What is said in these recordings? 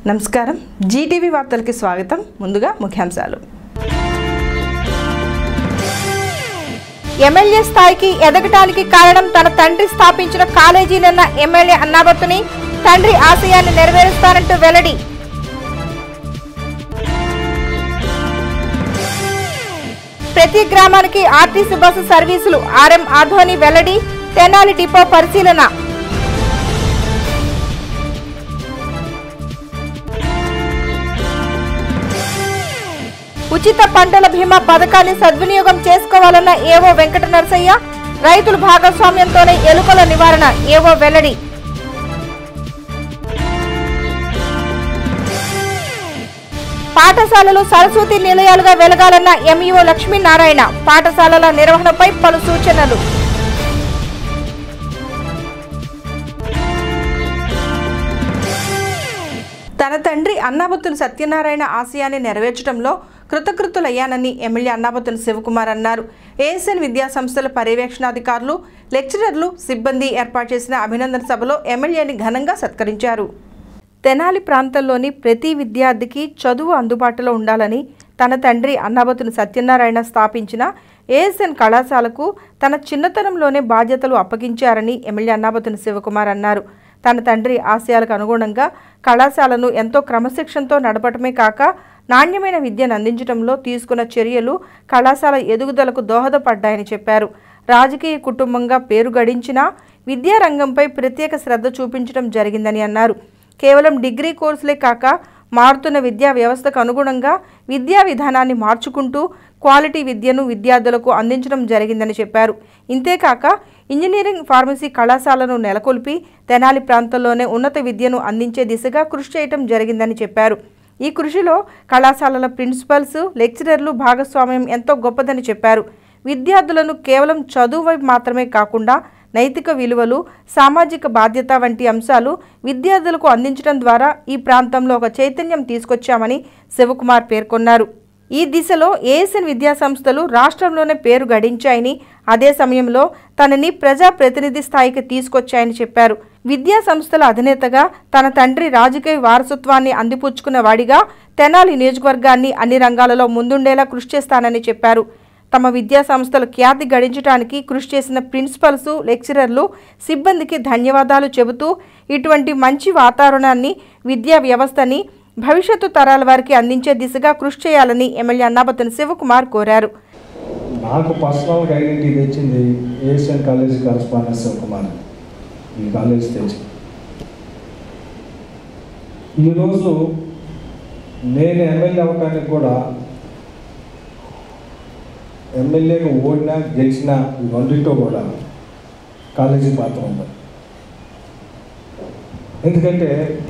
నమస్కారం జీటీవీ వార్తలకి స్వాగతం ముందుగా ముఖ్యాంశాలు ఎమ్మెల్యే స్థాయికి ఎదగటానికి కారణం తన తండ్రి స్థాపించిన కాలేజీనన్న ఎమ్మెల్యే అన్నాబత్తుని తండ్రి ఆశయాన్ని నెరవేరుస్తానంటూ వెల్లడి ప్రతి గ్రామానికి ఆర్టీసీ బస్సు సర్వీసులు ఆర్ఎం ఆధ్వని వెల్లడి తెనాలి డిపో పరిశీలన ఉచిత పంటల బీమా పథకాన్ని సద్వినియోగం చేసుకోవాలన్న ఏవో వెంకట నరసయ్య రైతుల భాగస్వామ్యంతోనే ఎలుకల నివారణ ఏవో వెల్లడి పాఠశాలలు సరస్వతి నిలయాలుగా వెలగాలన్న ఎంఈఓ లక్ష్మీనారాయణ పాఠశాలల నిర్వహణపై పలు సూచనలు తన తండ్రి అన్నాబత్తుని సత్యనారాయణ ఆశయాన్ని నెరవేర్చడంలో కృతకృతులయ్యానని ఎమ్మెల్యే అన్నాబత్తుని శివకుమార్ అన్నారు ఏఎస్ఎన్ విద్యా సంస్థల పర్యవేక్షణాధికారులు లెక్చరర్లు సిబ్బంది ఏర్పాటు చేసిన అభినందన సభలో ఎమ్మెల్యేని ఘనంగా సత్కరించారు తెనాలి ప్రాంతంలోని ప్రతి విద్యార్థికి చదువు అందుబాటులో ఉండాలని తన తండ్రి అన్నాబతుని సత్యనారాయణ స్థాపించిన ఏఎస్ఎన్ కళాశాలకు తన చిన్నతనంలోనే బాధ్యతలు అప్పగించారని ఎమ్మెల్యే అన్నాబతుని శివకుమార్ అన్నారు తన తండ్రి ఆశయాలకు అనుగుణంగా కళాశాలను ఎంతో క్రమశిక్షణతో నడపటమే కాక నాణ్యమైన విద్యను అందించడంలో తీసుకున్న చర్యలు కళాశాల ఎదుగుదలకు దోహదపడ్డాయని చెప్పారు రాజకీయ కుటుంబంగా పేరు గడించినా విద్యారంగంపై ప్రత్యేక శ్రద్ధ చూపించడం జరిగిందని అన్నారు కేవలం డిగ్రీ కోర్సులే కాక మారుతున్న విద్యా వ్యవస్థకు అనుగుణంగా విద్యా విధానాన్ని మార్చుకుంటూ క్వాలిటీ విద్యను విద్యార్థులకు అందించడం జరిగిందని చెప్పారు ఇంతేకాక ఇంజనీరింగ్ ఫార్మసీ కళాశాలను నెలకొల్పి తెనాలి ప్రాంతంలోనే ఉన్నత విద్యను అందించే దిశగా కృషి చేయటం జరిగిందని చెప్పారు ఈ కృషిలో కళాశాలల ప్రిన్సిపల్స్ లెక్చరర్లు భాగస్వామ్యం ఎంతో గొప్పదని చెప్పారు విద్యార్థులను కేవలం చదువు వైపు మాత్రమే కాకుండా నైతిక విలువలు సామాజిక బాధ్యత వంటి అంశాలు విద్యార్థులకు అందించడం ద్వారా ఈ ప్రాంతంలో ఒక చైతన్యం తీసుకొచ్చామని శివకుమార్ పేర్కొన్నారు ఈ దిశలో ఏఎస్ఎన్ విద్యా సంస్థలు రాష్ట్రంలోనే పేరు గడించాయని అదే సమయంలో తనని ప్రజా ప్రతినిధి స్థాయికి తీసుకొచ్చాయని చెప్పారు విద్యా సంస్థల అధినేతగా తన తండ్రి రాజకీయ వారసత్వాన్ని అందిపుచ్చుకున్న వాడిగా తెనాలి నియోజకవర్గాన్ని అన్ని రంగాలలో ముందుండేలా కృషి చేస్తానని చెప్పారు తమ విద్యా సంస్థలు ఖ్యాతి గడించడానికి కృషి చేసిన ప్రిన్సిపల్స్ లెక్చరర్లు సిబ్బందికి ధన్యవాదాలు చెబుతూ ఇటువంటి మంచి వాతావరణాన్ని విద్యా వ్యవస్థని భవిష్యత్తు తరాల వారికి అందించే దిశగా కృషి చేయాలని ఎమ్మెల్యే అన్నాబతుని శివకుమార్ కోరారు నాకు పర్సనల్గా ఐడెంటిటీ తెచ్చింది ఏషియన్ కాలేజ్ కరస్పాండెన్స్ కుమార్ ఈ కాలేజ్ తెచ్చి ఈరోజు నేను ఎమ్మెల్యే అవ్వటానికి కూడా ఎమ్మెల్యేగా ఓడినా గెలిచినా ఈ రెండింటితో కూడా కాలేజీ పాత్ర ఉంది ఎందుకంటే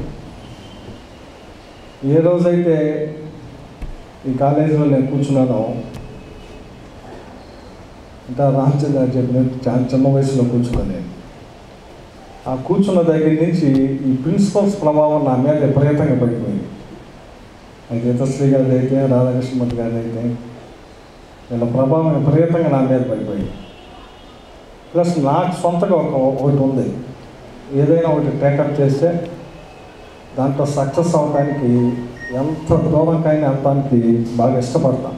ఏ రోజైతే ఈ కాలేజీలో నేను కూర్చున్నానో ఇంకా రామచంద్ర గారు చెప్పినట్టు చాలా చిన్న వయసులో కూర్చున్నాను నేను ఆ కూర్చున్న దగ్గర నుంచి ఈ ప్రిన్సిపల్స్ ప్రభావం నా మీద విపరీతంగా పడిపోయింది అది గీతశ్రీ గారిది అయితే రాధాకృష్ణమూర్తి గారిది అయితే వీళ్ళ ప్రభావం విపరీతంగా నా మీద పడిపోయింది ప్లస్ నాకు సొంతగా ఒక ఒకటి ఉంది ఏదైనా ఒకటి టేకప్ చేస్తే దాంట్లో సక్సెస్ అవ్వడానికి ఎంత దూరంకైనా వెళ్ళడానికి బాగా ఇష్టపడతాను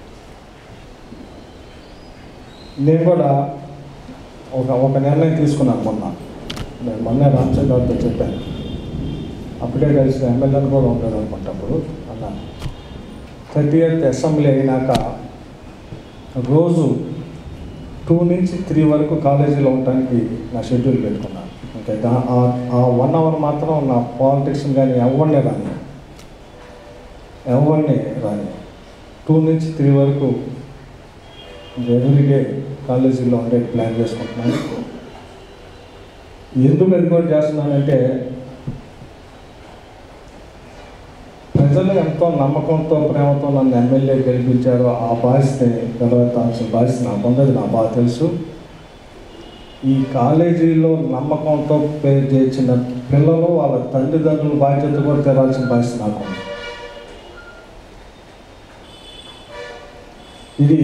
నేను కూడా ఒక ఒక నిర్ణయం తీసుకున్నాను మొన్న నేను మొన్నే రామచంద్ర గారితో చెప్పాను అప్పుడే కలిసిన ఎమ్మెల్యేని కూడా ఉంటాడు అనుకుంటప్పుడు అన్నాను థర్టీ ఎయిత్ అసెంబ్లీ అయినాక రోజు టూ నుంచి త్రీ వరకు కాలేజీలో ఉండటానికి నా షెడ్యూల్ పెట్టుకున్నాను అంటే దా- ఆ- ఆ వన్ అవర్ మాత్రం నా పాలిటిక్స్ కానీ ఎవరినే రాని ఎవరిని రాని టూ నుంచి త్రీ వరకు ఎవ్రీడే కాలేజీలో ఉండే ప్లాన్ చేసుకుంటున్నాను ఎందుకు అది కూడా చేస్తున్నానంటే ప్రజలు ఎంతో నమ్మకంతో ప్రేమతో నన్ను ఎమ్మెల్యే గెలిపించారో ఆ బాధ్యతని నిలబెట్టాల్సిన బాధ్యత నాకు ఉన్నది నా బాగా తెలుసు ఈ కాలేజీలో నమ్మకంతో పేరు చేర్చిన పిల్లలు వాళ్ళ తల్లిదండ్రుల బాధ్యత కూడా తెరాల్సిన బాధ్యత నాకు ఉంది. ఇది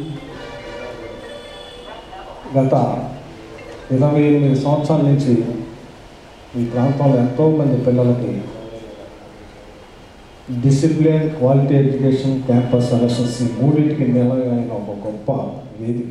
గత ఇరవై ఎనిమిది సంవత్సరాల నుంచి ఈ ప్రాంతంలో ఎంతోమంది పిల్లలకి discipline quality education campus selections ఈ మూడింటికి నిలయమైన ఒక గొప్ప వేదిక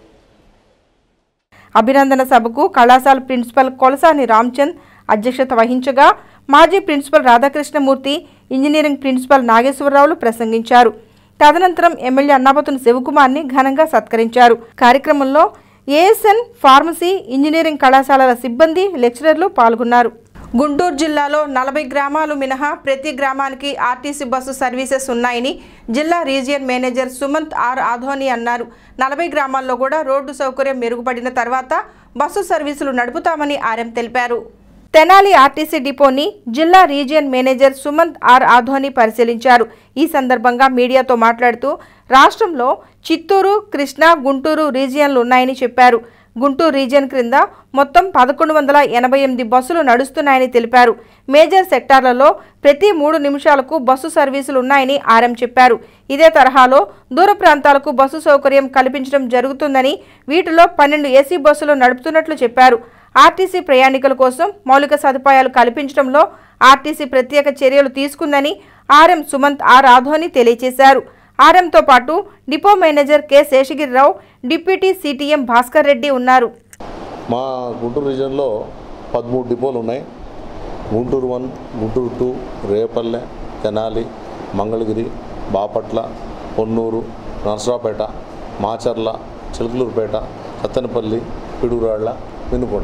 అభినందన సభకు కళాశాల ప్రిన్సిపల్ కొలసాని రామ్చంద్ అధ్యక్షత వహించగా మాజీ ప్రిన్సిపల్ రాధాకృష్ణమూర్తి ఇంజనీరింగ్ ప్రిన్సిపల్ నాగేశ్వరరావులు ప్రసంగించారు తదనంతరం ఎమ్మెల్యే అన్నాపతుని శివకుమార్ని ఘనంగా సత్కరించారు కార్యక్రమంలో ఏఎస్ఎన్ ఫార్మసీ ఇంజనీరింగ్ కళాశాలల సిబ్బంది లెక్చరర్లు పాల్గొన్నారు గుంటూరు జిల్లాలో నలభై గ్రామాలు మినహా ప్రతి గ్రామానికి ఆర్టీసీ బస్సు సర్వీసెస్ ఉన్నాయని జిల్లా region manager Sumanth R Adhoni అన్నారు నలభై గ్రామాల్లో కూడా రోడ్డు సౌకర్యం మెరుగుపడిన తర్వాత బస్సు సర్వీసులు నడుపుతామని ఆర్ఎం తెలిపారు తెనాలి ఆర్టీసీ డిపోని జిల్లా region manager Sumanth R Adhoni పరిశీలించారు ఈ సందర్భంగా మీడియాతో మాట్లాడుతూ రాష్ట్రంలో చిత్తూరు కృష్ణా గుంటూరు రీజియన్లు ఉన్నాయని చెప్పారు గుంటూరు రీజియన్ క్రింద మొత్తం పదకొండు వందల ఎనభై ఎనిమిది బస్సులు నడుస్తున్నాయని తెలిపారు మేజర్ సెక్టార్లలో ప్రతి మూడు నిమిషాలకు బస్సు సర్వీసులు ఉన్నాయని ఆర్ఎం చెప్పారు ఇదే తరహాలో దూర ప్రాంతాలకు బస్సు సౌకర్యం కల్పించడం జరుగుతుందని వీటిలో పన్నెండు ఏసీ బస్సులు నడుపుతున్నట్లు చెప్పారు ఆర్టీసీ ప్రయాణికుల కోసం మౌలిక సదుపాయాలు కల్పించడంలో ఆర్టీసీ ప్రత్యేక చర్యలు తీసుకుందని ఆర్ఎం సుమంత్ ఆర్ ఆధోని తెలియజేశారు ఆర్ఎంతో పాటు depot manager K Seshagiri Rao deputy CTM Bhaskar Reddy ఉన్నారు మా గుంటూరు రీజియన్లో పదమూడు డిపోలు ఉన్నాయి Guntur one Guntur two Repalle Tenali Mangalagiri Bapatla Ponnur Narasaraopet Macherla Chilakaluripet Sattenapalli Piduguralla Vinukonda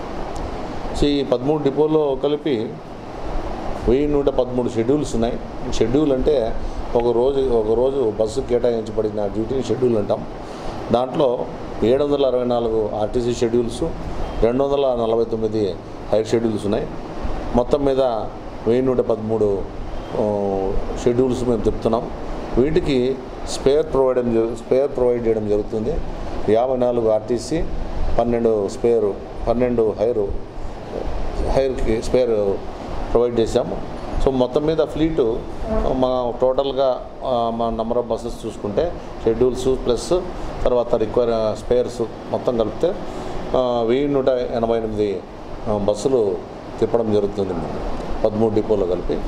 so ఈ పదమూడు డిపోలో కలిపి వెయ్యి నూట పదమూడు షెడ్యూల్స్ ఉన్నాయి షెడ్యూల్ అంటే ఒక రోజు ఒక రోజు బస్సు కేటాయించబడిన డ్యూటీని షెడ్యూల్ అంటాం దాంట్లో ఏడు వందల అరవై నాలుగు ఆర్టీసీ షెడ్యూల్స్ రెండు వందల నలభై తొమ్మిది హైర్ షెడ్యూల్స్ ఉన్నాయి మొత్తం మీద వెయ్యి నూట పదమూడు ఆ, షెడ్యూల్స్ మేము చెప్తున్నాం వీటికి స్పేర్ ప్రొవైడ్ స్పేర్ ప్రొవైడ్ చేయడం జరుగుతుంది యాభై నాలుగు ఆర్టీసీ పన్నెండు స్పేరు పన్నెండు హైరు హైర్కి స్పేర్ ప్రొవైడ్ చేశాము సో మొత్తం మీద ఫ్లీటు మా టోటల్గా ఆ, మా నెంబర్ ఆఫ్ బస్సెస్ చూసుకుంటే షెడ్యూల్స్ ప్లస్ తర్వాత రిక్వైర్ స్పేర్స్ మొత్తం కలిపితే ఆ, వెయ్యి నూట ఎనభై ఎనిమిది ఆ, బస్సులు తిప్పడం జరుగుతుంది పదమూడు డిపోలో కలిపి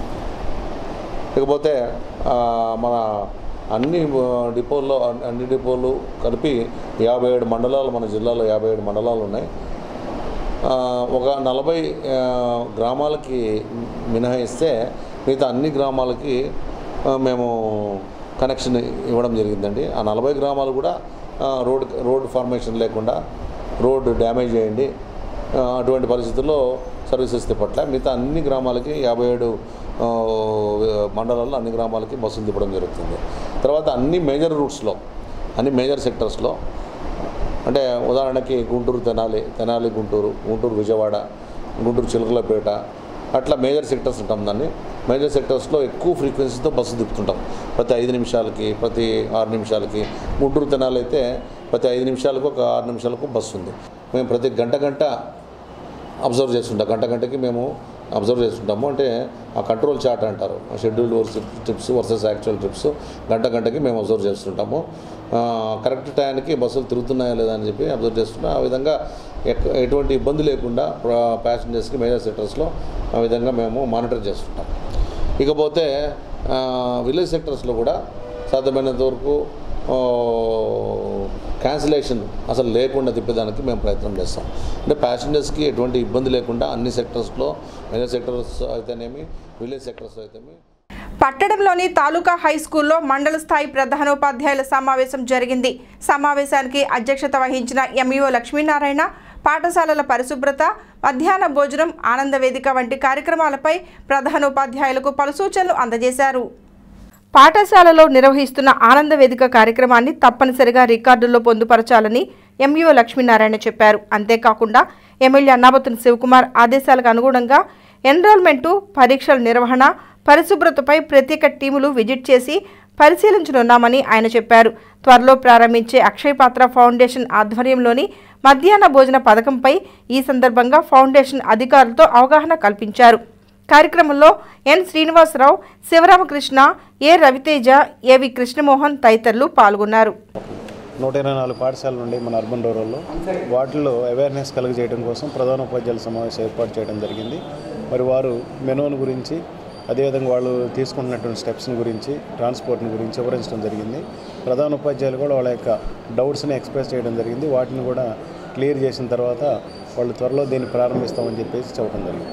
ఇకపోతే ఆ, మన అన్ని ఆ, డిపోల్లో అన్ని- అన్ని డిపోలు కలిపి యాభై ఏడు మండలాలు మన జిల్లాలో యాభై ఏడు మండలాలు ఉన్నాయి ఆ, ఒక నలభై ఆ, గ్రామాలకి మినహాయిస్తే మిగతా అన్ని గ్రామాలకి ఆ, మేము కనెక్షన్ ఇవ్వడం జరిగిందండి ఆ నలభై గ్రామాలు కూడా ఆ, రోడ్ రోడ్ ఫార్మేషన్ లేకుండా రోడ్ డ్యామేజ్ అయ్యింది ఆ, అటువంటి పరిస్థితుల్లో సర్వీసెస్ తిప్పట్ల మిగతా అన్ని గ్రామాలకి యాభై ఏడు ఆ, మండలాల్లో అన్ని గ్రామాలకి బస్సులు తిప్పడం జరుగుతుంది తర్వాత అన్ని మేజర్ రూట్స్లో అన్ని మేజర్ సెక్టర్స్లో అంటే ఉదాహరణకి గుంటూరు తెనాలి తెనాలి గుంటూరు గుంటూరు విజయవాడ గుంటూరు చిలకలపేట అట్లా మేజర్ సెక్టర్స్ ఉంటాం దాన్ని మేజర్ సెక్టర్స్లో ఎక్కువ ఫ్రీక్వెన్సీతో బస్సు తిప్పుతుంటాం ప్రతి ఐదు నిమిషాలకి ప్రతి ఆరు నిమిషాలకి గుంటూరు తెనాలి అయితే ప్రతి ఐదు నిమిషాలకు ఒక ఆరు నిమిషాలకు బస్సు ఉంది మేము ప్రతి గంట గంట అబ్జర్వ్ చేస్తుంటాం గంట గంటకి మేము అబ్జర్వ్ చేస్తుంటాము అంటే ఆ కంట్రోల్ చార్ట్ అంటారు scheduled versus trips versus actual trips గంట గంటకి మేము అబ్జర్వ్ చేస్తుంటాము ఆ, కరెక్ట్ టైంకి బస్సులు తిరుగుతున్నాయా లేదా అని చెప్పి అబ్జర్వ్ చేస్తుంటాం ఆ విధంగా ఎక్క- ఎటువంటి ఇబ్బంది లేకుండా ప్యాసింజర్స్కి మేజర్ సెక్టర్స్లో ఆ విధంగా మేము మానిటర్ చేస్తుంటాం ఇకపోతే ఆ, విలేజ్ సెక్టర్స్లో కూడా సాధ్యమైనంత వరకు క్యాన్సిలేషన్ అసలు లేకుండా తిప్పేదానికి మేము ప్రయత్నం చేస్తాం అంటే ప్యాసింజర్స్కి ఎటువంటి ఇబ్బంది లేకుండా అన్ని సెక్టర్స్లో మేజర్ సెక్టర్స్ అయితేనేమి విలేజ్ సెక్టర్స్ అయితేనేమి పట్టణంలోని తాలూకా హై స్కూల్లో మండల స్థాయి ప్రధానోపాధ్యాయుల సమావేశం జరిగింది సమావేశానికి అధ్యక్షత వహించిన ఎంఈఓ లక్ష్మీనారాయణ పాఠశాలల పరిశుభ్రత మధ్యాహ్న భోజనం ఆనంద వేదిక వంటి కార్యక్రమాలపై ప్రధానోపాధ్యాయులకు పలు సూచనలు అందజేశారు పాఠశాలలో నిర్వహిస్తున్న ఆనంద వేదిక కార్యక్రమాన్ని తప్పనిసరిగా రికార్డుల్లో పొందుపరచాలని ఎంఈఓ లక్ష్మీనారాయణ చెప్పారు అంతేకాకుండా ఎమ్మెల్యే అన్నాబతుని శివకుమార్ ఆదేశాలకు అనుగుణంగా ఎన్రోల్మెంటు పరీక్షల నిర్వహణ పరిశుభ్రతపై ప్రత్యేక టీములు విజిట్ చేసి పరిశీలించనున్నామని ఆయన చెప్పారు త్వరలో ప్రారంభించే అక్షయ్ పాత్ర ఫౌండేషన్ ఆధ్వర్యంలోని మధ్యాహ్న భోజన పథకంపై ఈ సందర్భంగా ఫౌండేషన్ అధికారులతో అవగాహన కల్పించారు కార్యక్రమంలో ఎన్ శ్రీనివాసరావు శివరామకృష్ణ ఏ రవితేజ ఏవి కృష్ణమోహన్ తదితరులు పాల్గొన్నారు నూట ఇరవై నాలుగు పాఠశాలలు ఉండే మన అర్బన్ రూరల్లో వాటిలో అవేర్నెస్ కలుగజేయడం కోసం ప్రధాన ఉపాధ్యాయుల సమావేశం ఏర్పాటు చేయడం జరిగింది మరి వారు మెనూను గురించి అదేవిధంగా వాళ్ళు తీసుకుంటున్నటువంటి స్టెప్స్ని గురించి ట్రాన్స్పోర్ట్ని గురించి వివరించడం జరిగింది ప్రధాన ఉపాధ్యాయులు కూడా వాళ్ళ యొక్క డౌట్స్ని ఎక్స్ప్రెస్ చేయడం జరిగింది వాటిని కూడా క్లియర్ చేసిన తర్వాత వాళ్ళు త్వరలో దీన్ని ప్రారంభిస్తామని చెప్పేసి చెప్పడం జరిగింది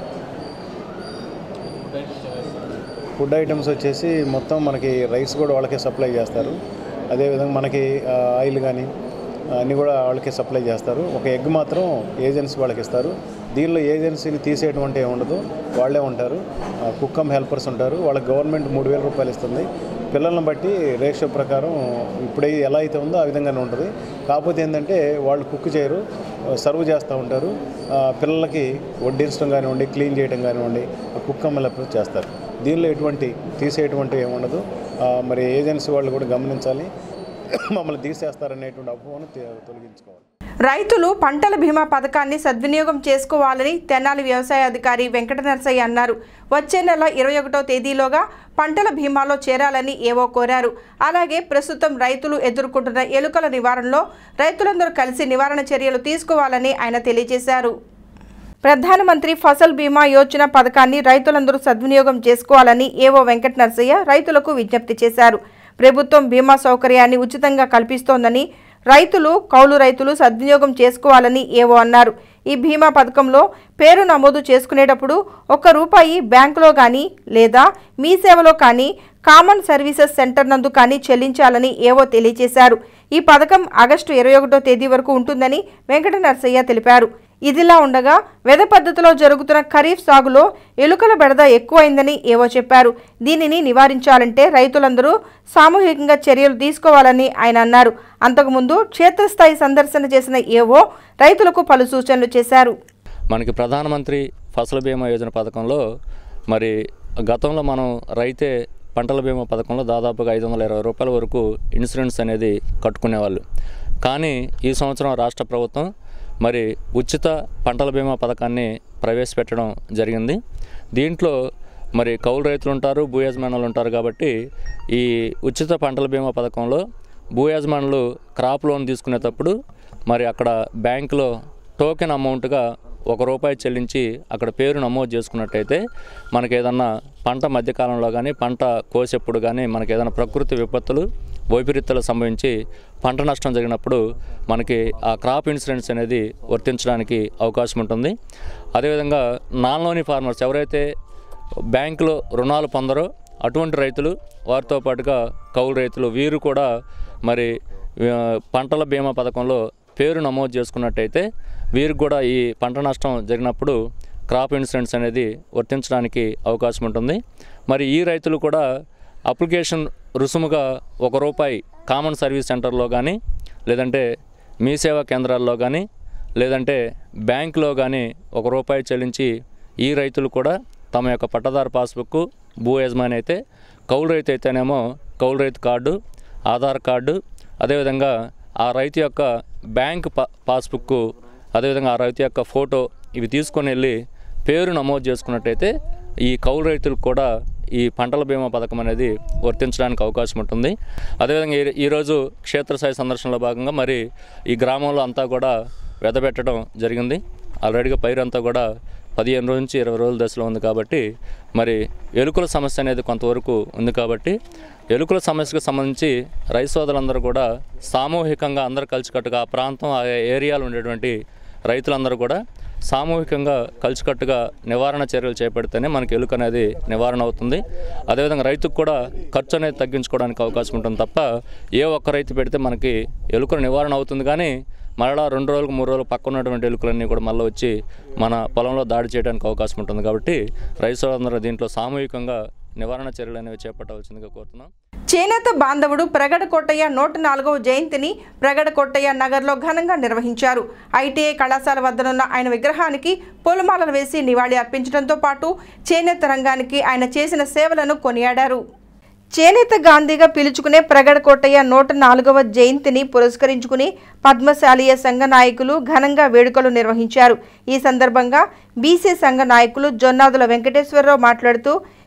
ఫుడ్ ఐటమ్స్ వచ్చేసి మొత్తం మనకి రైస్ కూడా వాళ్ళకే సప్లై చేస్తారు అదేవిధంగా మనకి ఆ, ఆయిల్ కానీ అన్నీ కూడా వాళ్ళకే సప్లై చేస్తారు ఒక ఎగ్ మాత్రం ఏజెన్సీ వాళ్ళకి ఇస్తారు దీనిలో ఏజెన్సీని తీసేయటువంటి ఏమి ఉండదు వాళ్ళే ఉంటారు ఆ, కుక్ కమ్ హెల్పర్స్ ఉంటారు వాళ్ళకి గవర్నమెంట్ మూడు వేల రూపాయలు ఇస్తుంది పిల్లల్ని బట్టి రేషియో ప్రకారం ఇప్పుడు ఎలా అయితే ఉందో ఆ విధంగానే ఉంటుంది కాకపోతే ఏంటంటే వాళ్ళు కుక్ చేయరు సర్వ్ చేస్తూ ఉంటారు ఆ, పిల్లలకి వడ్డించడం కానివ్వండి క్లీన్ చేయడం కానివ్వండి కుక్ కమ్ హెల్పర్స్ చేస్తారు దీనిలో ఎటువంటి తీసేటువంటి ఏముండదు ఆ, మరి ఏజెన్సీ వాళ్ళు కూడా గమనించాలి మమ్మల్ని తీసేస్తారనేటువంటి అపోహను తీ- తొలగించుకోవాలి రైతులు పంటల బీమా పథకాన్ని సద్వినియోగం చేసుకోవాలని తెనాలి వ్యవసాయ అధికారి వెంకట నరసయ్య అన్నారు వచ్చే నెల ఇరవై ఒకటో తేదీలోగా పంటల బీమాలో చేరాలని ఏవో కోరారు అలాగే ప్రస్తుతం రైతులు ఎదుర్కొంటున్న ఎలుకల నివారణలో రైతులందరూ కలిసి నివారణ చర్యలు తీసుకోవాలని ఆయన తెలియజేశారు ప్రధానమంత్రి ఫసల్ బీమా యోజన పథకాన్ని రైతులందరూ సద్వినియోగం చేసుకోవాలని ఏవో వెంకట నరసయ్య రైతులకు విజ్ఞప్తి చేశారు ప్రభుత్వం బీమా సౌకర్యాన్ని ఉచితంగా కల్పిస్తోందని రైతులు కౌలు రైతులు సద్వినియోగం చేసుకోవాలని ఏవో అన్నారు ఈ బీమా పథకంలో పేరు నమోదు చేసుకునేటప్పుడు ఒక్క రూపాయి బ్యాంకులో కానీ లేదా మీ సేవలో కానీ కామన్ సర్వీసెస్ సెంటర్ నందు కానీ చెల్లించాలని ఏవో తెలియజేశారు ఈ పథకం ఆగస్టు ఇరవై ఒకటో తేదీ వరకు ఉంటుందని వెంకట నరసయ్య తెలిపారు ఇదిలా ఉండగా వెద పద్ధతిలో జరుగుతున్న ఖరీఫ్ సాగులో ఎలుకల బెడద ఎక్కువైందని ఏవో చెప్పారు దీనిని నివారించాలంటే రైతులందరూ సామూహికంగా చర్యలు తీసుకోవాలని ఆయన అన్నారు అంతకుముందు క్షేత్రస్థాయి సందర్శన చేసిన ఏవో రైతులకు పలు సూచనలు చేశారు మనకి ప్రధానమంత్రి ఫసల్ బీమా యోజన పథకంలో మరి గతంలో మనం రైతే పంటల బీమా పథకంలో దాదాపుగా ఐదు వందల ఇరవై రూపాయల వరకు ఇన్సూరెన్స్ అనేది కట్టుకునేవాళ్ళు కానీ ఈ సంవత్సరం రాష్ట్ర ప్రభుత్వం మరి ఉచిత పంటల బీమా పథకాన్ని ప్రవేశపెట్టడం జరిగింది దీంట్లో మరి కౌలు రైతులు ఉంటారు భూ యజమానులు ఉంటారు కాబట్టి ఈ ఉచిత పంటల బీమా పథకంలో భూ యజమానులు క్రాప్ లోన్ తీసుకునేటప్పుడు మరి అక్కడ బ్యాంకులో టోకెన్ అమౌంట్గా ఒక రూపాయి చెల్లించి అక్కడ పేరు నమోదు చేసుకున్నట్టయితే మనకి ఏదన్నా పంట మధ్యకాలంలో కానీ పంట కోసేప్పుడు కానీ మనకి ఏదైనా ప్రకృతి విపత్తులు వైపరీత్యాలు సంభవించి పంట నష్టం జరిగినప్పుడు మనకి ఆ క్రాప్ ఇన్సూరెన్స్ అనేది వర్తించడానికి అవకాశం ఉంటుంది అదేవిధంగా నాన్ లోని ఫార్మర్స్ ఎవరైతే బ్యాంకులో రుణాలు పొందరో అటువంటి రైతులు వారితో పాటుగా కౌలు రైతులు వీరు కూడా మరి ఆ, పంటల బీమా పథకంలో పేరు నమోదు చేసుకున్నట్టయితే వీరికి కూడా ఈ పంట నష్టం జరిగినప్పుడు క్రాప్ ఇన్సూరెన్స్ అనేది వర్తించడానికి అవకాశం ఉంటుంది మరి ఈ రైతులు కూడా అప్లికేషన్ రుసుముగా ఒక రూపాయి కామన్ సర్వీస్ సెంటర్లో కానీ లేదంటే మీ సేవా కేంద్రాల్లో కానీ లేదంటే బ్యాంకులో కానీ ఒక రూపాయి చెల్లించి ఈ రైతులు కూడా తమ యొక్క పట్టదారు పాస్బుక్ భూ యజమాని అయితే కౌలు రైతు అయితేనేమో కౌలు రైతు కార్డు ఆధార్ కార్డు అదేవిధంగా ఆ రైతు యొక్క బ్యాంక్ పా పాస్బుక్ అదేవిధంగా ఆ రైతు యొక్క ఫోటో ఇవి తీసుకొని వెళ్ళి పేరు నమోదు చేసుకున్నట్టయితే ఈ కౌలు రైతులకు కూడా ఈ పంటల బీమా పథకం అనేది వర్తించడానికి అవకాశం ఉంటుంది అదేవిధంగా ఈ- ఈరోజు క్షేత్రస్థాయి సందర్శనలో భాగంగా మరి ఈ గ్రామంలో అంతా కూడా వెదబెట్టడం జరిగింది ఆల్రెడీగా పైరంతా కూడా పదిహేను రోజు నుంచి ఇరవై రోజుల దశలో ఉంది కాబట్టి మరి ఎలుకల సమస్య అనేది కొంతవరకు ఉంది కాబట్టి ఎలుకల సమస్యకు సంబంధించి రైతు సోదరులందరూ కూడా సామూహికంగా అందరూ కలిసికట్టుగా ఆ ప్రాంతం ఆ ఏరియాలో ఉండేటువంటి రైతులందరూ కూడా సామూహికంగా కలిసికట్టుగా నివారణ చర్యలు చేపడితేనే మనకి ఎలుక అనేది నివారణ అవుతుంది అదేవిధంగా రైతుకు కూడా ఖర్చు అనేది తగ్గించుకోవడానికి అవకాశం ఉంటుంది తప్ప ఏ ఒక్క రైతు పెడితే మనకి ఎలుకల నివారణ అవుతుంది కానీ మరలా రెండు రోజులకు మూడు రోజులు పక్కన ఉన్నటువంటి ఎలుకలన్నీ కూడా మళ్ళీ వచ్చి మన పొలంలో దాడి చేయడానికి అవకాశం ఉంటుంది కాబట్టి రైతు సోదరులందరూ దీంట్లో సామూహికంగా నివారణ చర్యలు అనేవి చేపట్టవలసిందిగా కోరుతున్నాం చేనేత బాంధవుడు ప్రగడ కొట్టయ్య నూట నాలుగవ జయంతిని ప్రగడ కొట్టయ్య నగర్లో ఘనంగా నిర్వహించారు ఐటీఐ కళాశాల వద్దనున్న ఆయన విగ్రహానికి పూలమాలలు వేసి నివాళి అర్పించడంతో పాటు చేనేత రంగానికి ఆయన చేసిన సేవలను కొనియాడారు చేనేత గాంధీగా పిలుచుకునే ప్రగడ కోటయ్య నూట నాలుగవ జయంతిని పురస్కరించుకుని పద్మశాలీయ సంఘ నాయకులు ఘనంగా వేడుకలు నిర్వహించారు ఈ సందర్భంగా బీసీ సంఘ నాయకులు జొన్నాదుల వెంకటేశ్వరరావు మాట్లాడుతూ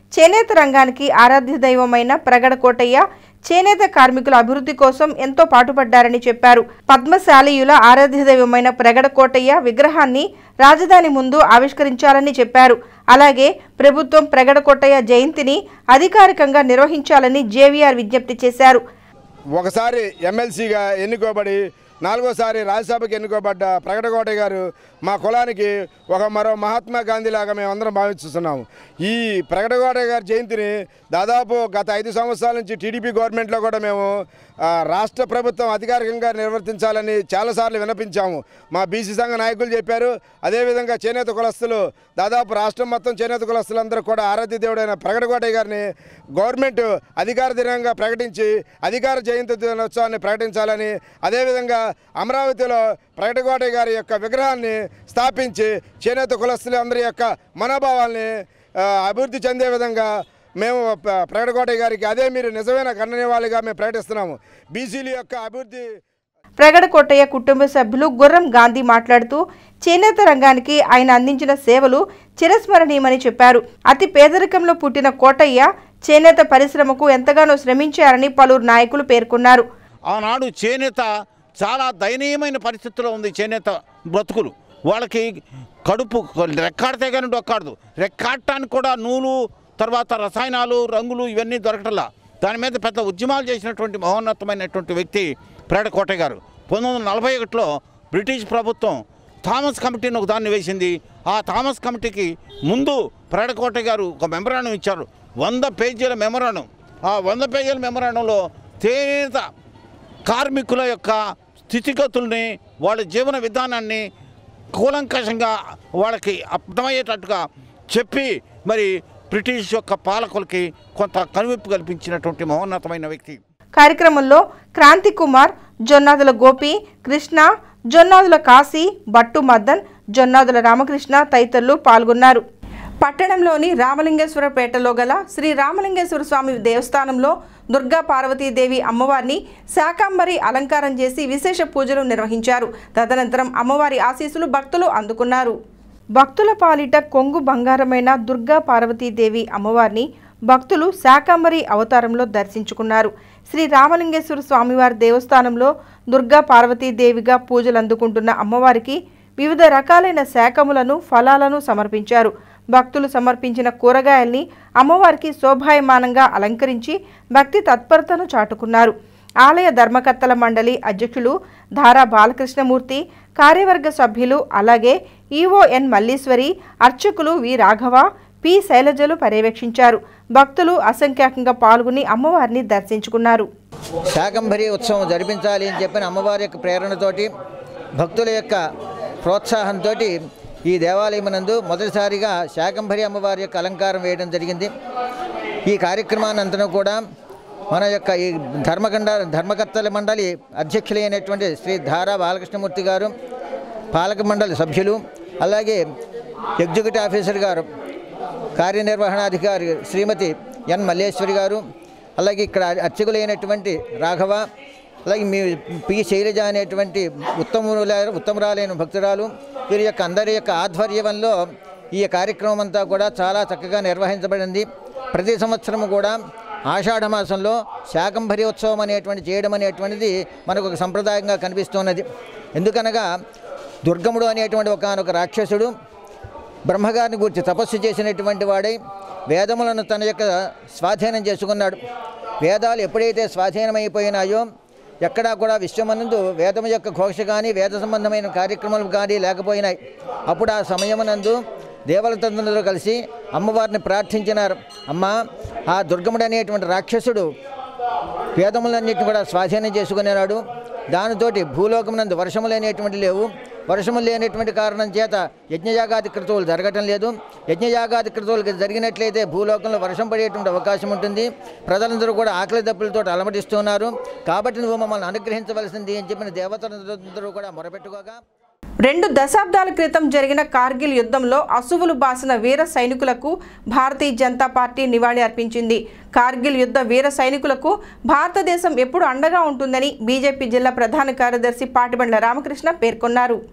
చేనేత రంగానికి ఆరాధ్య దైవమైన ప్రగడ కోటయ్య చేనేత కార్మికుల అభివృద్ధి కోసం ఎంతో పాటుపడ్డారని చెప్పారు పద్మశాలీయుల ఆరాధ్య దైవమైన ప్రగడ కోటయ్య విగ్రహాన్ని రాజధాని ముందు ఆవిష్కరించాలని చెప్పారు అలాగే ప్రభుత్వం ప్రగడ కోటయ్య జయంతిని అధికారికంగా నిర్వహించాలని జేవీఆర్ విజ్ఞప్తి చేశారు ఒకసారి ఎమ్మెల్సీగా ఎన్నుకోబడి నాలుగోసారి రాజ్యసభకి ఎన్నుకోబడ్డ ప్రకటకోట గారు మా కులానికి ఒక మరో మహాత్మా గాంధీ లాగా మేము అందరం భావిస్తున్నాము ఈ ప్రకటకోట గారి జయంతిని దాదాపు గత ఐదు సంవత్సరాల నుంచి టీడీపీ గవర్నమెంట్లో కూడా మేము ఆ, రాష్ట్ర ప్రభుత్వం అధికారికంగా నిర్వర్తించాలని చాలాసార్లు విన్నపించాము మా బీసీ సంఘ నాయకులు చెప్పారు అదేవిధంగా చేనేత కులస్తులు దాదాపు రాష్ట్రం మొత్తం చేనేత కులస్తులందరూ కూడా ఆరాధ్య దేవుడైన ప్రకటకోటయ్య గారిని గవర్నమెంట్ అధికార దినంగా ప్రకటించి అధికార జయంతి దినోత్సవాన్ని ప్రకటించాలని అదేవిధంగా అమరావతిలో ప్రకటకోటయ్య గారి యొక్క విగ్రహాన్ని స్థాపించి చేనేత కులస్తులందరి యొక్క మనోభావాల్ని ఆ, అభివృద్ధి చెందే విధంగా మేము ప్ర- ప్రకటకోటయ్య గారికి అదే మీరు నిజమైన కన్ననివాళిగా మేము ప్రకటిస్తున్నాము బీసీల యొక్క అభివృద్ధి ప్రగడ కోటయ్య కుటుంబ సభ్యులు గుర్రం గాంధీ మాట్లాడుతూ చేనేత రంగానికి ఆయన అందించిన సేవలు చిరస్మరణీయమని చెప్పారు అతి పేదరికంలో పుట్టిన కోటయ్య చేనేత పరిశ్రమకు ఎంతగానో శ్రమించారని పలువురు నాయకులు పేర్కొన్నారు ఆనాడు చేనేత చాలా దయనీయమైన పరిస్థితిలో ఉంది చేనేత బ్రతుకులు వాళ్ళకి కడుపు రెక్కాడితే కానీ డొక్కాడదు రెక్కాడటానికి కూడా నూలు తర్వాత రసాయనాలు రంగులు ఇవన్నీ దొరకటల్లా దాని మీద పెద్ద ఉద్యమాలు చేసినటువంటి మహోన్నతమైనటువంటి వ్యక్తి ప్రేడ కోటయ్య గారు పంతొమ్మిది వందల నలభై ఒకటిలో బ్రిటిష్ ప్రభుత్వం థామస్ కమిటీని ఒక దాన్ని వేసింది ఆ థామస్ కమిటీకి ముందు ప్రేడ కోటయ్య గారు ఒక మెమరాండం ఇచ్చారు వంద పేజీల మెమరాండం ఆ వంద పేజీల మెమరాండంలో చేనేత కార్మికుల యొక్క స్థితిగతుల్ని వాళ్ళ జీవన విధానాన్ని కూలంకషంగా వాళ్ళకి అర్థమయ్యేటట్టుగా చెప్పి మరి బ్రిటిష్ యొక్క పాలకులకి కొంత కనువిప్పు కల్పించినటువంటి మహోన్నతమైన వ్యక్తి కార్యక్రమంలో క్రాంతి కుమార్ జొన్నాదుల గోపి కృష్ణ జొన్నాదుల కాశీ బట్టు మద్దన్ జొన్నాదుల రామకృష్ణ తదితరులు పాల్గొన్నారు పట్టణంలోని రామలింగేశ్వరపేటలో గల శ్రీ రామలింగేశ్వర స్వామి దేవస్థానంలో దుర్గా పార్వతీదేవి అమ్మవారిని శాకాంబరి అలంకారం చేసి విశేష పూజలు నిర్వహించారు తదనంతరం అమ్మవారి ఆశీస్సులు భక్తులు అందుకున్నారు భక్తుల పాలిట కొంగు బంగారమైన దుర్గా పార్వతీదేవి అమ్మవారిని భక్తులు శాకాంబరి అవతారంలో దర్శించుకున్నారు శ్రీ రామలింగేశ్వర స్వామివారి దేవస్థానంలో దుర్గా పార్వతీదేవిగా పూజలు అందుకుంటున్న అమ్మవారికి వివిధ రకాలైన శాఖములను ఫలాలను సమర్పించారు భక్తులు సమర్పించిన కూరగాయల్ని అమ్మవారికి శోభాయమానంగా అలంకరించి భక్తి తత్పరతను చాటుకున్నారు ఆలయ ధర్మకర్తల మండలి అధ్యక్షులు ధారా బాలకృష్ణమూర్తి కార్యవర్గ సభ్యులు అలాగే ఈఓఎన్ మల్లీశ్వరి అర్చకులు వి రాఘవ పి శైలజలు పర్యవేక్షించారు భక్తులు అసంఖ్యాకంగా పాల్గొని అమ్మవారిని దర్శించుకున్నారు శాకంభరి ఉత్సవం జరిపించాలి అని చెప్పిన అమ్మవారి యొక్క ప్రేరణతోటి భక్తుల యొక్క ప్రోత్సాహంతో ఈ దేవాలయమునందు మొదటిసారిగా శాకంభరి అమ్మవారి యొక్క అలంకారం వేయడం జరిగింది ఈ కార్యక్రమానంతరం కూడా మన యొక్క ఈ ధర్మకండ ధర్మకర్తల మండలి అధ్యక్షులైనటువంటి శ్రీ ధారా బాలకృష్ణమూర్తి గారు పాలక మండలి సభ్యులు అలాగే ఎగ్జిక్యూటివ్ ఆఫీసర్ గారు కార్యనిర్వహణాధికారి శ్రీమతి ఎన్ మల్లేశ్వరి గారు అలాగే ఇక్కడ అర్చకులైనటువంటి రాఘవ అలాగే మీ పి శైలజ అనేటువంటి ఉత్తముల ఉత్తమురాలైన భక్తురాలు వీరి యొక్క అందరి యొక్క ఆధ్వర్యంలో ఈ కార్యక్రమం అంతా కూడా చాలా చక్కగా నిర్వహించబడింది ప్రతి సంవత్సరం కూడా ఆషాఢ మాసంలో శాకంభరి ఉత్సవం అనేటువంటి చేయడం అనేటువంటిది మనకు ఒక సంప్రదాయంగా కనిపిస్తున్నది ఎందుకనగా దుర్గముడు అనేటువంటి ఒకనొక రాక్షసుడు బ్రహ్మగారిని గురించి తపస్సు చేసినటువంటి వాడై వేదములను తన యొక్క స్వాధీనం చేసుకున్నాడు వేదాలు ఎప్పుడైతే స్వాధీనమైపోయినాయో ఎక్కడా కూడా విశ్వమనందు వేదం యొక్క ఘోష కానీ వేద సంబంధమైన కార్యక్రమాలు కానీ లేకపోయినాయి అప్పుడు ఆ సమయమునందు దేవతలందరూ కలిసి అమ్మవారిని ప్రార్థించినారు అమ్మ ఆ దుర్గముడు అనేటువంటి రాక్షసుడు వేదములన్నింటిని కూడా స్వాధీనం చేసుకునేనాడు దానితోటి భూలోకమునందు వర్షములు అనేటువంటి లేవు వర్షములు లేనటువంటి కారణం చేత యజ్ఞయాగాది క్రతువులు జరగటం లేదు యజ్ఞయాగాది క్రతువులు జరిగినట్లయితే భూలోకంలో వర్షం పడేటువంటి అవకాశం ఉంటుంది ప్రజలందరూ కూడా ఆకలి దప్పులతో అలమటిస్తున్నారు కాబట్టి నువ్వు మమ్మల్ని అనుగ్రహించవలసింది అని చెప్పిన దేవతలందరూ కూడా మొరపెట్టుకోగా రెండు దశాబ్దాల క్రితం జరిగిన కార్గిల్ యుద్ధంలో అసువులు బాసిన వీర సైనికులకు భారతీయ జనతా పార్టీ నివాళి అర్పించింది కార్గిల్ యుద్ధ వీర సైనికులకు భారతదేశం ఎప్పుడు అండగా ఉంటుందని బీజేపీ జిల్లా ప్రధాన కార్యదర్శి పాటిబండ్ల రామకృష్ణ పేర్కొన్నారు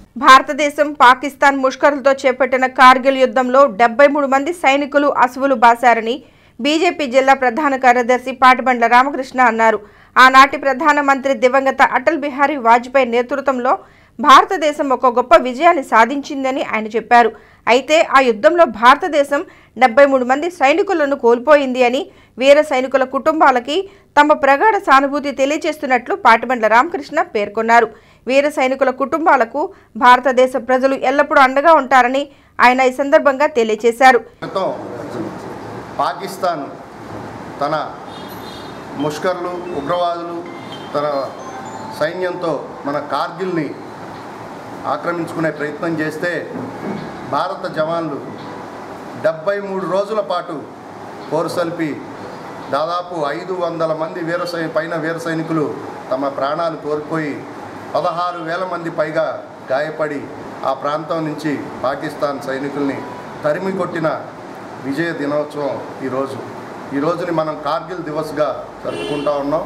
భారతదేశం పాకిస్తాన్ ముష్కరులతో చేపట్టిన కార్గిల్ యుద్ధంలో డెబ్బై మూడు మంది సైనికులు అసువులు బాశారని బీజేపీ జిల్లా ప్రధాన కార్యదర్శి పాటిబండ్ల రామకృష్ణ అన్నారు ఆనాటి ప్రధానమంత్రి దివంగత అటల్ బిహారీ వాజ్పేయి నేతృత్వంలో భారతదేశం ఒక గొప్ప విజయాన్ని సాధించిందని ఆయన చెప్పారు అయితే ఆ యుద్ధంలో భారతదేశం డెబ్బై మూడు మంది సైనికులను కోల్పోయింది అని వీర సైనికుల కుటుంబాలకి తమ ప్రగాఢ సానుభూతి తెలియజేస్తున్నట్లు పాటిబండ్ల రామకృష్ణ పేర్కొన్నారు వీర సైనికుల కుటుంబాలకు భారతదేశ ప్రజలు ఎల్లప్పుడూ అండగా ఉంటారని ఆయన ఈ సందర్భంగా తెలియజేశారు క్రితం పాకిస్తాన్ తన ముష్కర్లు ఉగ్రవాదులు తన సైన్యంతో మన కార్గిల్ని ఆక్రమించుకునే ప్రయత్నం చేస్తే భారత జవాన్లు డెబ్బై మూడు రోజుల పాటు పోరుసల్పి దాదాపు ఐదు వందల మంది వీర సై పైన వీర సైనికులు తమ ప్రాణాలు కోల్పోయి పదహారు వేల మంది పైగా గాయపడి ఆ ప్రాంతం నుంచి పాకిస్తాన్ సైనికుల్ని తరిమి కొట్టిన విజయ దినోత్సవం ఈరోజు ఈ రోజుని మనం కార్గిల్ దివస్గా జరుపుకుంటా ఉన్నాం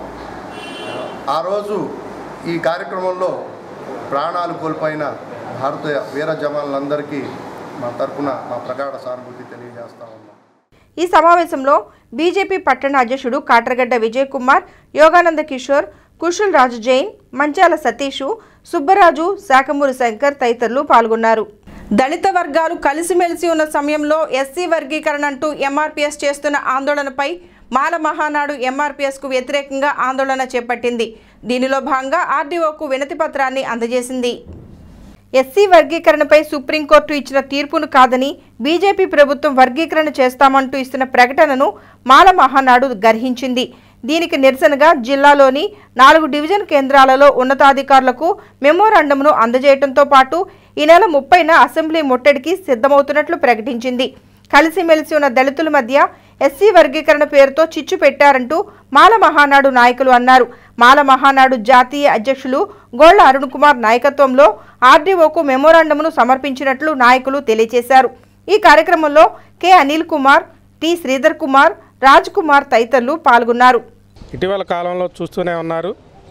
ఆ రోజు ఈ కార్యక్రమంలో ప్రాణాలు కోల్పోయిన భారతీయ వీర జవాన్లందరికీ మా తరపున మా ప్రగాఢ సానుభూతి తెలియజేస్తా ఉన్నాం ఈ సమావేశంలో బీజేపీ పట్టణ అధ్యక్షుడు కాట్రగడ్డ విజయ్ కుమార్ యోగానంద కిషోర్ కుషుల్ రాజు జైన్ మంచాల సతీషు సుబ్బరాజు శాఖమూరి శంకర్ తదితరులు పాల్గొన్నారు దళిత వర్గాలు కలిసిమెలిసి ఉన్న సమయంలో ఎస్సీ వర్గీకరణ అంటూ ఎంఆర్పీఎస్ చేస్తున్న ఆందోళనపై మాల మహానాడు ఎంఆర్పీఎస్కు వ్యతిరేకంగా ఆందోళన చేపట్టింది దీనిలో భాగంగా ఆర్డీఓకు వినతి పత్రాన్ని అందజేసింది ఎస్సీ వర్గీకరణపై సుప్రీంకోర్టు ఇచ్చిన తీర్పును కాదని బీజేపీ ప్రభుత్వం వర్గీకరణ చేస్తామంటూ ఇస్తున్న ప్రకటనను మాల మహానాడు గర్హించింది దీనికి నిరసనగా జిల్లాలోని నాలుగు డివిజన్ కేంద్రాలలో ఉన్నతాధికారులకు మెమోరాండంను అందజేయడంతో పాటు ఈ నెల ముప్పైన అసెంబ్లీ ముట్టడికి సిద్ధమవుతున్నట్లు ప్రకటించింది కలిసిమెలిసి ఉన్న దళితుల మధ్య ఎస్సీ వర్గీకరణ పేరుతో చిచ్చు పెట్టారంటూ మాల మహానాడు నాయకులు అన్నారు మాల మహానాడు జాతీయ అధ్యక్షులు గోళ్ల అరుణ్ కుమార్ నాయకత్వంలో ఆర్డీఓకు మెమోరాండంను సమర్పించినట్లు నాయకులు తెలియజేశారు ఈ కార్యక్రమంలో కె అనిల్ కుమార్ టి శ్రీధర్ కుమార్ రాజ్ కుమార్ తదితరులు పాల్గొన్నారు ఇటీవల కాలంలో చూస్తూనే ఉన్నారు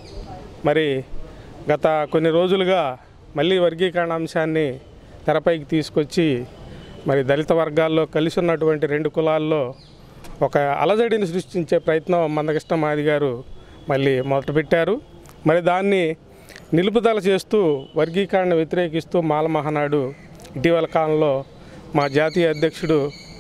మరి గత కొన్ని రోజులుగా మళ్ళీ వర్గీకరణ అంశాన్ని తెరపైకి తీసుకొచ్చి మరి దళిత వర్గాల్లో కలిసి ఉన్నటువంటి రెండు కులాల్లో ఒక అలజడిని సృష్టించే ప్రయత్నం మందకృష్ణ మాది గారు మళ్ళీ మొదలుపెట్టారు మరి దాన్ని నిలుపుదల చేస్తూ వర్గీకరణ వ్యతిరేకిస్తూ మాల మహానాడు ఇటీవల కాలంలో మా జాతీయ అధ్యక్షుడు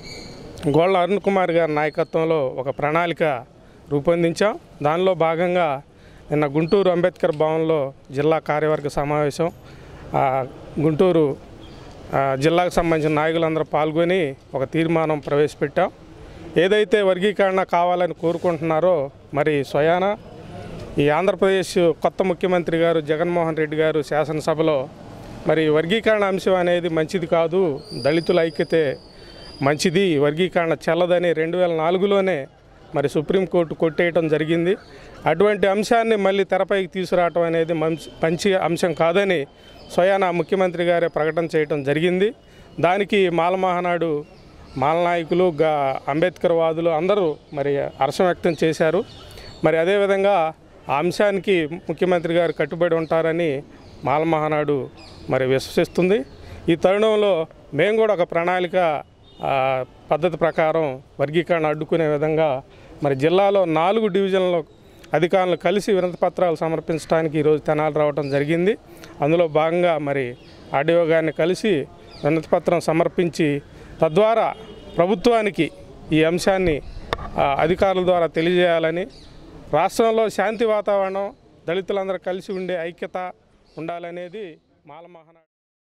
గోళ్ళ అరుణ్ కుమార్ గారి నాయకత్వంలో ఒక ప్రణాళిక రూపొందించాం దానిలో భాగంగా నిన్న గుంటూరు అంబేద్కర్ భవన్లో జిల్లా కార్యవర్గ సమావేశం ఆ, గుంటూరు ఆ, జిల్లాకు సంబంధించిన నాయకులందరూ పాల్గొని ఒక తీర్మానం ప్రవేశపెట్టాం ఏదైతే వర్గీకరణ కావాలని కోరుకుంటున్నారో మరి స్వయాన ఈ ఆంధ్రప్రదేశ్ కొత్త ముఖ్యమంత్రి గారు జగన్మోహన్ రెడ్డి గారు శాసనసభలో మరి వర్గీకరణ అంశం అనేది మంచిది కాదు దళితుల ఐక్యతే మంచిది వర్గీకరణ చెల్లదని రెండు వేల నాలుగులోనే మరి సుప్రీంకోర్టు కొట్టేయటం జరిగింది అటువంటి అంశాన్ని మళ్ళీ తెరపైకి తీసుకురావటం అనేది మంచి మంచి అంశం కాదని స్వయాన ముఖ్యమంత్రి గారే ప్రకటన చేయటం జరిగింది దానికి మాల మహానాడు మాల నాయకులు గా అంబేద్కర్ వాదులు అందరూ మరి హర్షం వ్యక్తం చేశారు మరి అదేవిధంగా ఆ అంశానికి ముఖ్యమంత్రి గారు కట్టుబడి ఉంటారని మాల మహానాడు మరి విశ్వసిస్తుంది ఈ తరుణంలో మేము కూడా ఒక ప్రణాళిక ఆ, పద్ధతి ప్రకారం వర్గీకరణ అడ్డుకునే విధంగా మరి జిల్లాలో నాలుగు డివిజన్ల అధికారులు కలిసి వినతి పత్రాలు సమర్పించడానికి ఈరోజు తెనాలి రావడం జరిగింది అందులో భాగంగా మరి ఆర్డీఓ గారిని కలిసి వినతి పత్రం సమర్పించి తద్వారా ప్రభుత్వానికి ఈ అంశాన్ని ఆ, అధికారుల ద్వారా తెలియజేయాలని రాష్ట్రంలో శాంతి వాతావరణం దళితులందరూ కలిసి ఉండే ఐక్యత ఉండాలనేది మాల మహానాడు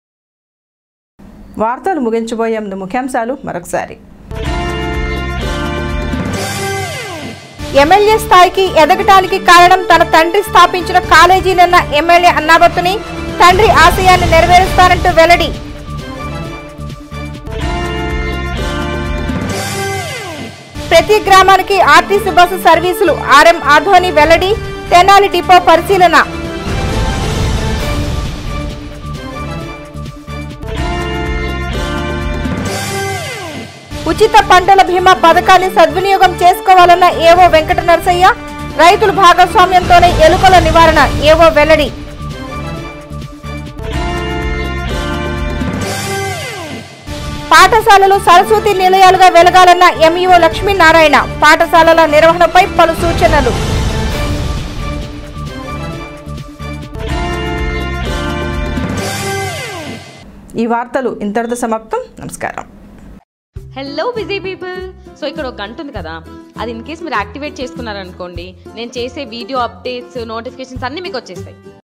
వార్తలు ముగించబోయే ముందు ముఖ్యాంశాలు మరొకసారి ఎమ్మెల్యే స్థాయికి ఎదగటానికి కారణం తన తండ్రి స్థాపించిన కాలేజీనన్న ఎమ్మెల్యే అన్నాబత్తుని తండ్రి ఆశయాన్ని నెరవేరుస్తారంటూ వెల్లడి ప్రతి గ్రామానికి ఆర్టీసీ బస్సు సర్వీసులు ఆర్ఎం ఆధ్వర్ని వెల్లడి తెనాలి డిపో పరిశీలన ఉచిత పంటల బీమా పథకాన్ని సద్వినియోగం చేసుకోవాలన్న ఏవో వెంకట నరసయ్య రైతుల భాగస్వామ్యంతోనే ఎలుకల నివారణ ఏవో వెల్లడి పాఠశాలలు సరస్వతి నిలయాలుగా వెలగాలన్న ఎంఈఓ లక్ష్మీనారాయణ పాఠశాలల నిర్వహణపై పలు సూచనలు ఈ వార్తలు ఇంతటితో సమాప్తం నమస్కారం హలో బిజీ పీపుల్ సో ఇక్కడ ఒక గంట ఉంది కదా అది ఇన్ కేస్ మీరు యాక్టివేట్ చేసుకున్నారనుకోండి నేను చేసే వీడియో అప్డేట్స్ నోటిఫికేషన్స్ అన్నీ మీకు వచ్చేస్తాయి